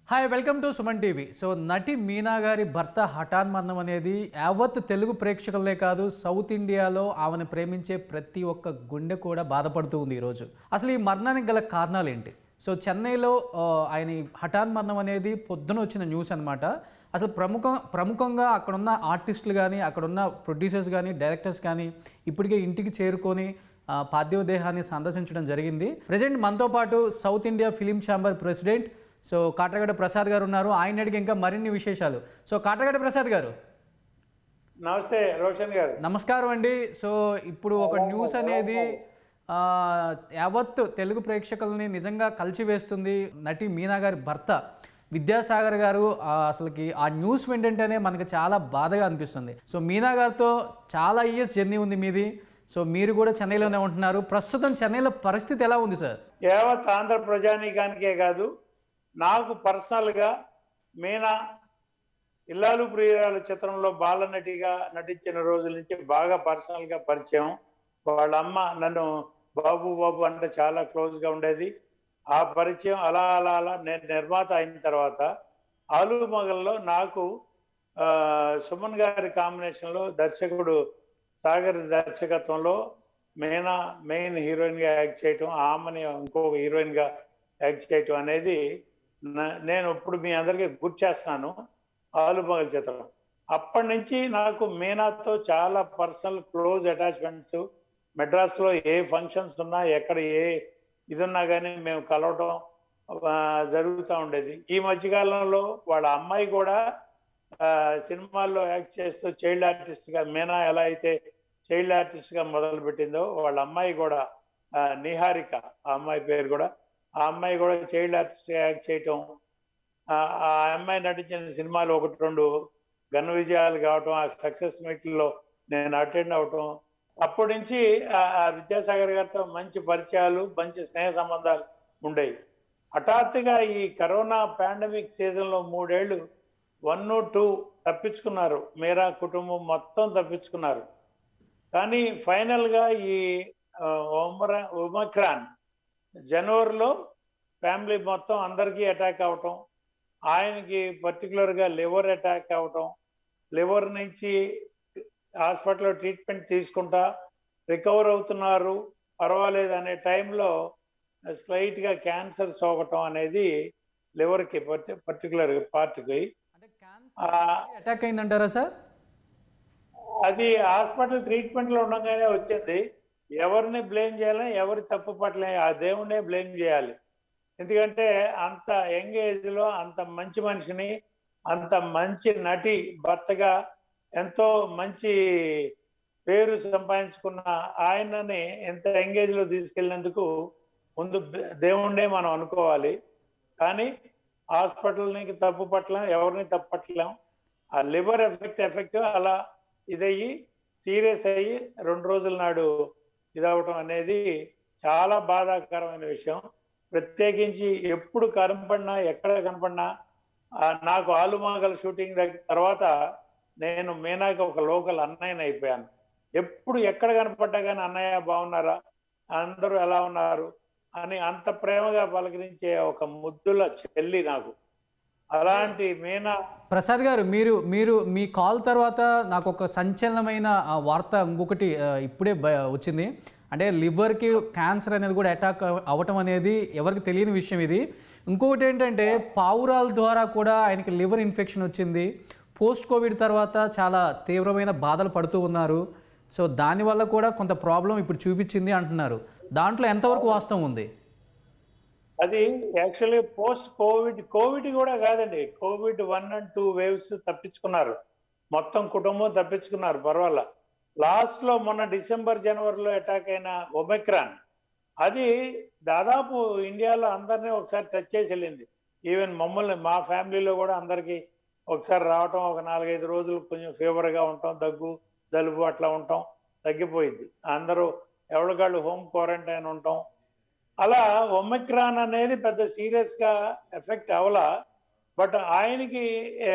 Hi welcome to Suman TV so నటి మీనా గారి భర్త హఠాన్ మరణం అనేది యావత్ తెలుగు ప్రేక్షకులే కాదు సౌత్ ఇండియాలో ఆమెను ప్రేమించే ప్రతి ఒక్క గుండె కూడా బాధపడుతూ ఉంది ఈరోజు అసలు ఈ మరణానికి గల కారణాలు ఏంటి సో చెన్నైలో ఆ, ఆయన ఈ హఠాన్ మరణం అనేది పొద్దున వచ్చిన న్యూస్ అనమాట అసలు ప్రముఖ ప్రముఖంగా అక్కడున్న ఆర్టిస్టులు కానీ అక్కడున్న ప్రొడ్యూసర్స్ కానీ డైరెక్టర్స్ కానీ ఇప్పటికే ఇంటికి చేరుకొని ఆ, పార్థివ దేహాన్ని సందర్శించడం జరిగింది ప్రజెంట్ మనతో పాటు south India film chamber president so Katagadda Prasad గారు ఉన్నారు ఆయన అడిగి ఇంకా మరిన్ని విశేషాలు సో కాటగడ్డ ప్రసాద్ గారు నమస్తే రోషన్ గారు నమస్కారం అండి సో ఇప్పుడు ఒక న్యూస్ అనేది ఆ, యావత్ తెలుగు ప్రేక్షకుల్ని నిజంగా కలిచివేస్తుంది నటి మీనా గారి భర్త విద్యాసాగర్ గారు ఆ, అసలుకి ఆ న్యూస్ వింటుంటేనే మనకి చాలా బాధగా అనిపిస్తుంది సో మీనా గారితో చాలా ఇయర్స్ జర్నీ ఉంది మీది సో మీరు కూడా చెన్నైలోనే ఉంటున్నారు ప్రస్తుతం చెన్నైలో పరిస్థితి ఎలా ఉంది సార్ యావత్ ఆంధ్ర ప్రజానీకానికే కాదు నాకు పర్సనల్గా మీనా ఇల్లాలు ప్రియురాలు చిత్రంలో బాలనటిగా నటించిన రోజుల నుంచి బాగా పర్సనల్గా పరిచయం వాళ్ళ అమ్మ నన్ను బాబు బాబు అంటే చాలా క్లోజ్గా ఉండేది ఆ పరిచయం అలా అలా అలా నేను నిర్మాత అయిన తర్వాత ఆలు మగల్లో నాకు ఆ, సుమన్ గారి కాంబినేషన్లో దర్శకుడు సాగర్ దర్శకత్వంలో మీనా మెయిన్ హీరోయిన్ గా యాక్ట్ చేయటం ఆమెని ఇంకొక హీరోయిన్ గా యాక్ట్ చేయటం అనేది నా- నేను ఇప్పుడు మీ అందరికీ గుర్తు చేస్తున్నాను ఆలుమగల్ చిత్రం అప్పటి నుంచి నాకు మీనాతో చాలా పర్సనల్ క్లోజ్ అటాచ్మెంట్స్ మెడ్రాస్ లో ఏ ఫంక్షన్స్ ఉన్నా ఎక్కడ ఏ ఇది ఉన్నా కానీ మేము కలవటం ఆ, జరుగుతూ ఉండేది ఈ మధ్యకాలంలో వాళ్ళ అమ్మాయి కూడా ఆ, సినిమాల్లో యాక్ట్ చేస్తూ చైల్డ్ ఆర్టిస్ట్ గా మీనా ఎలా అయితే చైల్డ్ ఆర్టిస్ట్ గా మొదలు పెట్టిందో వాళ్ళ అమ్మాయి కూడా ఆ, నిహారిక ఆ అమ్మాయి పేరు కూడా ఆ అమ్మాయి కూడా చైల్డ్ ఆర్టిస్ట్ గా యాక్ట్ చేయటం ఆ ఆ అమ్మాయి నటించిన సినిమాలు ఒకటి రెండు ఘన విజయాలు కావటం ఆ సక్సెస్ మీట్లో నేను అటెండ్ అవటం అప్పటి నుంచి ఆ- ఆ విద్యాసాగర్ గారితో మంచి పరిచయాలు మంచి స్నేహ సంబంధాలు ఉండేవి హఠాత్తుగా ఈ కరోనా పాండమిక్ సీజన్ లో మూడేళ్లు వన్ టూ తప్పించుకున్నారు మీరా కుటుంబం మొత్తం తప్పించుకున్నారు కానీ ఫైనల్ గా ఈ ఆ, ఒమరా ఒమక్రాన్ జనవరిలో ఫ్యామిలీ మొత్తం అందరికీ అటాక్ అవటం ఆయనకి particular గా లివర్ అటాక్ అవటం లివర్ నుంచి హాస్పిటల్లో ట్రీట్మెంట్ తీసుకుంటా రికవర్ అవుతున్నారు పర్వాలేదు అనే టైంలో స్లైట్ గా క్యాన్సర్ సోకటం అనేది liver కి పర్టికులర్ పార్ట్కి అంటే ఆ, అటాక్ అయిందంటారా సార్ అది హాస్పిటల్ ట్రీట్మెంట్ లో ఉండగానే వచ్చింది ఎవరిని బ్లేమ్ చేయాలి ఎవరి తప్పు పట్ల ఆ దేవుణ్ణే బ్లేమ్ చేయాలి ఎందుకంటే అంత యంగ్ ఏజ్ లో అంత మంచి మనిషిని అంత మంచి నటి భర్తగా ఎంతో మంచి పేరు సంపాదించుకున్న ఆయనని ఎంత ఎంగేజ్ లో తీసుకెళ్ళినందుకు ముందు దేవుణ్ణే మనం అనుకోవాలి కానీ హాస్పిటల్ని తప్పు పట్టలేం ఎవరిని తప్పు పట్టలేం ఆ లివర్ ఎఫెక్ట్ ఎఫెక్ట్ అలా ఇదయ్యి సీరియస్ అయ్యి రెండు రోజుల నాడు ఇదవటం అనేది చాలా బాధాకరమైన విషయం ప్రత్యేకించి ఎప్పుడు కనపడినా ఎక్కడ కనపడినా ఆ, నాకు ఆలుమాగల షూటింగ్ దగ్గర తర్వాత నేను మీనాకి ఒక లోకల్ అన్నయ్యని అయిపోయాను ఎప్పుడు ఎక్కడ కనపడ్డా కానీ అన్నయ్య బాగున్నారా అందరూ ఎలా ఉన్నారు అని అంత ప్రేమగా పలకరించే ఒక ముద్దుల చెల్లి నాకు అలాంటి మీనా ప్రసాద్ గారు మీరు మీరు మీ కాల్ తర్వాత నాకు ఒక సంచలనమైన ఆ, వార్త ఇంకొకటి ఆ, ఇప్పుడే బ- వచ్చింది అంటే లివర్కి క్యాన్సర్ అనేది కూడా అటాక్ అవ్వటం అనేది ఎవరికి తెలియని విషయం ఇది ఇంకొకటి ఏంటంటే పావురాల ద్వారా కూడా ఆయనకి లివర్ ఇన్ఫెక్షన్ వచ్చింది పోస్ట్ కోవిడ్ తర్వాత చాలా తీవ్రమైన బాధలు పడుతూ ఉన్నారు సో దానివల్ల కూడా కొంత ప్రాబ్లం ఇప్పుడు చూపించింది అంటున్నారు దాంట్లో ఎంతవరకు వాస్తవం ఉంది అది యాక్చువల్లీ పోస్ట్ కోవిడ్ కోవిడ్ కూడా కాదండి Covid one and two waves తప్పించుకున్నారు మొత్తం కుటుంబం తప్పించుకున్నారు పర్వాలా లాస్ట్ లో మొన్న డిసెంబర్ జనవరిలో అటాక్ అయిన ఒమెక్రాన్ అది దాదాపు ఇండియాలో అందరినీ ఒకసారి టచ్ చేసి వెళ్ళింది ఈవెన్ మమ్మల్ని మా ఫ్యామిలీలో కూడా అందరికీ ఒకసారి రావటం ఒక నాలుగైదు రోజులు కొంచెం fever గా ఉంటాం దగ్గు జలుబు అట్లా ఉంటాం తగ్గిపోయింది అందరూ ఎవరికాళ్ళు హోమ్ క్వారంటైన్ ఉంటాం అలా ఒమిక్రాన్ అనేది పెద్ద సీరియస్ గా ఎఫెక్ట్ అవలా బట్ ఆయనకి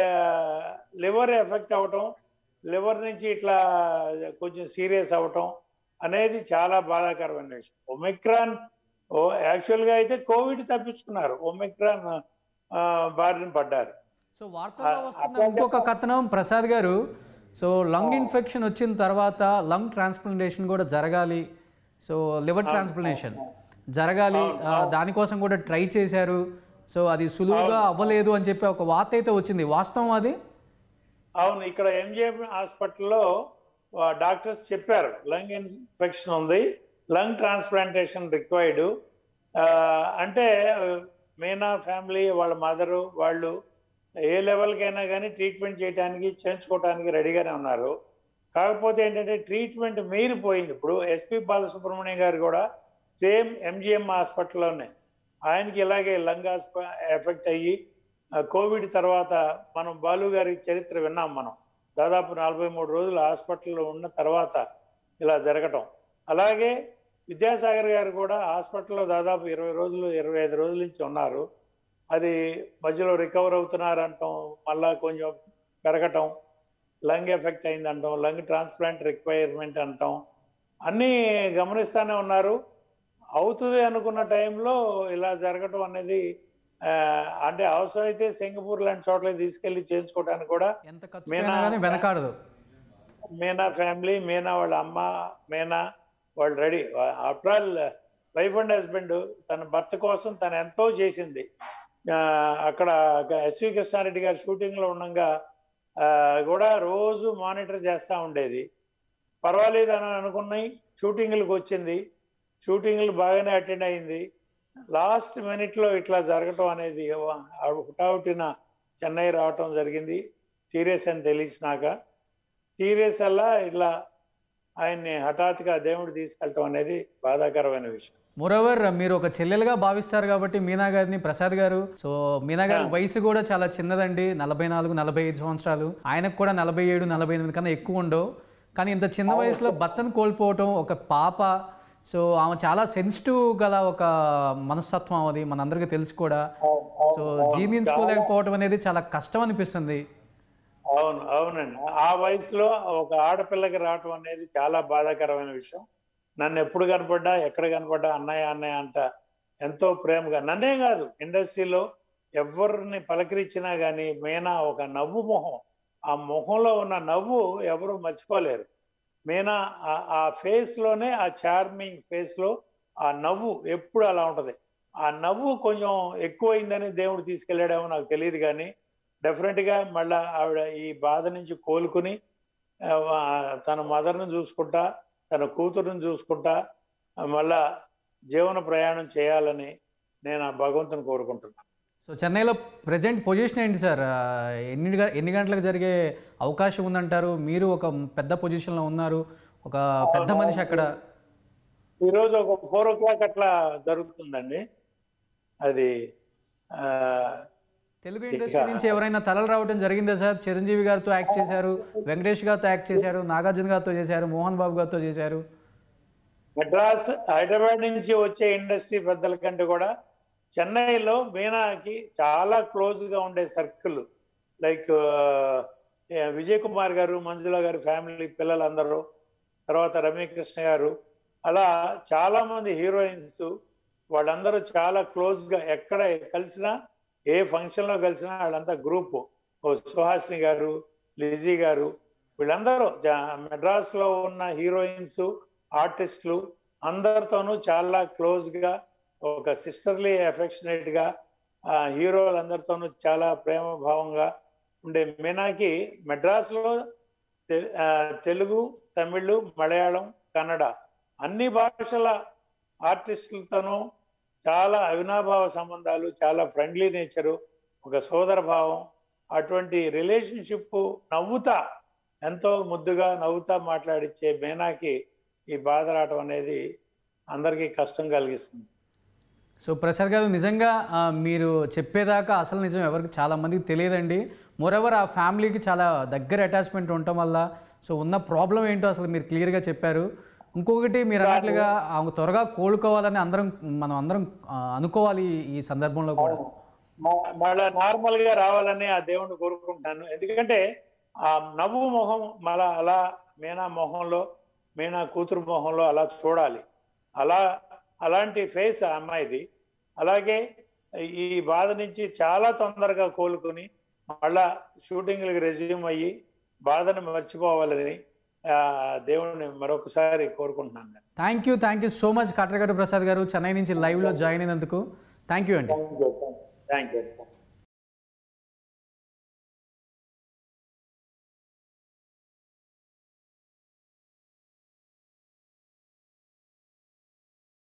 లివర్ ఎఫెక్ట్ అవటం లివర్ నుంచి ఇట్లా కొంచెం సీరియస్ అవటం అనేది చాలా బాధాకరమైన విషయం ఒమిక్రాన్ ఓ యాక్చువల్ గా అయితే కోవిడ్ తప్పించుకున్నారు ఒమిక్రాన్ ఆ, బారిన పడ్డారు సో వార్తల్లో వస్తున్న ఇంకొక కథనం ప్రసాద్ గారు సో లంగ్ ఇన్ఫెక్షన్ వచ్చిన తర్వాత లంగ్ ట్రాన్స్ప్లాంటేషన్ కూడా జరగాలి సో లివర్ ట్రాన్స్ప్లాంటేషన్ జరగాలి ఆ, దానికోసం కూడా ట్రై చేశారు సో అది సులువుగా అవ్వలేదు అని చెప్పి ఒక వార్త అయితే వచ్చింది వాస్తవం అది అవును ఇక్కడ ఎంజిఎం హాస్పిటల్లో డాక్టర్స్ చెప్పారు లంగ్ ఇన్ఫెక్షన్ ఉంది లంగ్ ట్రాన్స్ప్లాంటేషన్ రిక్వైర్డ్ అంటే మీనా ఫ్యామిలీ వాళ్ళ మదరు వాళ్ళు ఏ లెవెల్కైనా కానీ ట్రీట్మెంట్ చేయడానికి చేయించుకోవడానికి రెడీగానే ఉన్నారు కాకపోతే ఏంటంటే ట్రీట్మెంట్ మీరిపోయింది ఇప్పుడు ఎస్పి బాలసుబ్రహ్మణ్యం గారు కూడా సేమ్ ఎంజిఎం హాస్పిటల్లోనే ఆయనకి ఇలాగే లంగ్ ఎఫెక్ట్ అయ్యి ఆ, కోవిడ్ తర్వాత మనం బాలు గారి చరిత్ర విన్నాం మనం దాదాపు నలభై మూడు రోజులు హాస్పిటల్లో ఉన్న తర్వాత ఇలా జరగటం అలాగే విద్యాసాగర్ గారు కూడా హాస్పిటల్లో దాదాపు ఇరవై రోజులు ఇరవై ఐదు రోజుల నుంచి ఉన్నారు అది మధ్యలో రికవర్ అవుతున్నారు అంటాం మళ్ళా కొంచెం పెరగటం లంగ్ ఎఫెక్ట్ అయిందంటాం లంగ్ ట్రాన్స్ప్లాంట్ రిక్వైర్మెంట్ అంటాం అన్నీ గమనిస్తానే ఉన్నారు అవుతుంది అనుకున్న టైంలో ఇలా జరగటం అనేది ఆ, అంటే అవసరమైతే సింగపూర్ లాంటి చోట్ల తీసుకెళ్లి చేయించుకోవడానికి కూడా ఎంత ఖర్చు అయినా కానీ వెనకాడదు మీనా ఫ్యామిలీ మీనా వాళ్ళ అమ్మ మీనా వాళ్ళు ready after all wife and husband తన భర్త కోసం తను ఎంతో చేసింది ఆ, అక్కడ ఎస్వి కృష్ణారెడ్డి గారి షూటింగ్ లో ఉండగా ఆ, కూడా రోజు మానిటర్ చేస్తూ ఉండేది పర్వాలేదు అని అనుకున్నాయి షూటింగ్లకు వచ్చింది షూటింగ్లు బాగానే అటెండ్ అయింది లాస్ట్ మినిట్ లో ఇట్లా జరగటం అనేది హుటాహుటిన చెన్నై రావటం జరిగింది సీరియస్ అని తెలిసినాక సీరియస్ అలా ఇట్లా ఆయన్ని హఠాత్తుగా దేవుడు తీసుకెళ్ళటం అనేది బాధాకరమైన విషయం మోరోవర్ మీరు ఒక చెల్లెలుగా భావిస్తారు కాబట్టి మీనా గారిని ప్రసాద్ గారు సో మీనా గారి వయసు కూడా చాలా చిన్నదండి నలభై నాలుగు నలభై ఐదు సంవత్సరాలు ఆయనకు కూడా నలభై ఏడు నలభై ఎనిమిది కన్నా ఎక్కువ ఉండవు కానీ ఇంత చిన్న వయసులో భర్తను కోల్పోవటం ఒక పాప సో ఆమె చాలా సెన్సిటివ్ గల ఒక మనస్తత్వం అది మనందరికీ తెలుసు కూడా సో జీర్ణించుకోలేకపోవడం అనేది చాలా కష్టం అనిపిస్తుంది అవును అవునండి ఆ వయసులో ఒక ఆడపిల్లకి రావటం అనేది చాలా బాధాకరమైన విషయం నన్ను ఎప్పుడు కనపడ్డా ఎక్కడ కనపడ్డా అన్నయ్య అన్నయ్య అంట ఎంతో ప్రేమగా నన్నే కాదు ఇండస్ట్రీలో ఎవరిని పలకరించినా కానీ మీనా ఒక నవ్వు మొహం ఆ మొహంలో ఉన్న నవ్వు ఎవరు మర్చిపోలేరు మీనా ఆ- ఆ ఫేస్ లోనే ఆ చార్మింగ్ ఫేస్ లో ఆ నవ్వు ఎప్పుడు అలా ఉంటది ఆ నవ్వు కొంచెం ఎక్కువైందని దేవుడు తీసుకెళ్ళాడేమో నాకు తెలియదు కానీ డెఫినెట్ గా మళ్ళా ఆవిడ ఈ బాధ నుంచి కోలుకుని ఆ, తన మదర్ను చూసుకుంటా తన కూతురుని చూసుకుంటా ఆ, మళ్ళా జీవన ప్రయాణం చేయాలని నేను ఆ భగవంతుని కోరుకుంటున్నాను సో చెన్నైలో ప్రజెంట్ పొజిషన్ ఏంటి సార్ ఆ, ఎన్ని గ- ఎన్ని గంటలకు జరిగే అవకాశం ఉందంటారు మీరు ఒక పెద్ద పొజిషన్లో ఉన్నారు ఒక పెద్ద మనిషి అక్కడ ఈ రోజు ఒక ఫోర్ ఓ క్లాక్ అట్లా జరుగుతుందండి అది ఆ, తెలుగు ఇండస్ట్రీ నుంచి ఎవరైనా తలలు రావడం జరిగిందా సార్ చిరంజీవి గారితో యాక్ట్ చేశారు వెంకటేష్ గారితో యాక్ట్ చేశారు నాగార్జున గారితో చేశారు మోహన్ బాబు గారితో చేశారు మెడ్రాస్ హైదరాబాద్ నుంచి వచ్చే ఇండస్ట్రీ పెద్దల కంటే కూడా చెన్నైలో మీనాకి చాలా క్లోజ్ గా ఉండే సర్కిల్ లైక్ విజయ్ కుమార్ గారు మంజుల గారి ఫ్యామిలీ పిల్లలందరూ తర్వాత రమ్యకృష్ణ గారు అలా చాలా మంది హీరోయిన్స్ వాళ్ళందరూ చాలా క్లోజ్ గా ఎక్కడ కలిసినా ఏ ఫంక్షన్ లో కలిసినా వాళ్ళంతా గ్రూప్ ఓ సుహాసిని గారు లిజీ గారు వీళ్ళందరూ జా- మెడ్రాస్ లో ఉన్న హీరోయిన్స్ ఆర్టిస్టులు అందరితోనూ చాలా క్లోజ్ గా ఒక సిస్టర్లీ అఫెక్షనేట్ గా ఆ హీరోలందరితోనూ చాలా ప్రేమ భావంగా ఉండే మీనాకి మెడ్రాస్ లో తె- ఆ, తెలుగు తమిళ్ మలయాళం కన్నడ అన్ని భాషల ఆర్టిస్టులతోనూ చాలా అవినాభావ సంబంధాలు చాలా ఫ్రెండ్లీ నేచరు ఒక సోదర భావం అటువంటి రిలేషన్షిప్ నవ్వుతా ఎంతో ముద్దుగా నవ్వుతా మాట్లాడిచ్చే మీనాకి ఈ బాధ రావటం అనేది అందరికీ కష్టం కలిగిస్తుంది సో ప్రసాద్ గారు నిజంగా ఆ, మీరు చెప్పేదాకా అసలు నిజం ఎవరికి చాలా మందికి తెలియదండి మోరెవర్ ఆ ఫ్యామిలీకి చాలా దగ్గర అటాచ్మెంట్ ఉండటం వల్ల సో ఉన్న ప్రాబ్లం ఏంటో అసలు మీరు క్లియర్గా చెప్పారు ఇంకొకటి మీరు అన్నట్లుగా ఆమె త్వరగా కోలుకోవాలని అందరం మనం అందరం ఆ, అనుకోవాలి ఈ- ఈ సందర్భంలో కూడా మ- మళ్ళా నార్మల్ గా రావాలని ఆ దేవుణ్ణి కోరుకుంటున్నాను ఎందుకంటే ఆ నవ్వు మొహం మళ్ళా అలా మీనా మొహంలో మీనా కూతురు మొహంలో అలా చూడాలి అలా అలాంటి ఫేస్ ఆ అమ్మాయిది అలాగే ఈ బాధ నుంచి చాలా తొందరగా కోలుకుని మళ్ళా షూటింగ్లకు రెజ్యూమ్ అయ్యి బాధను మర్చిపోవాలని ఆ, దేవుణ్ణి మరొకసారి కోరుకుంటున్నాను నేను. Thank you thank you so much Katragadda Prasad గారు చెన్నై నుంచి లైవ్లో జాయిన్ అయినందుకు థ్యాంక్ యూ అండి థ్యాంక్ యూ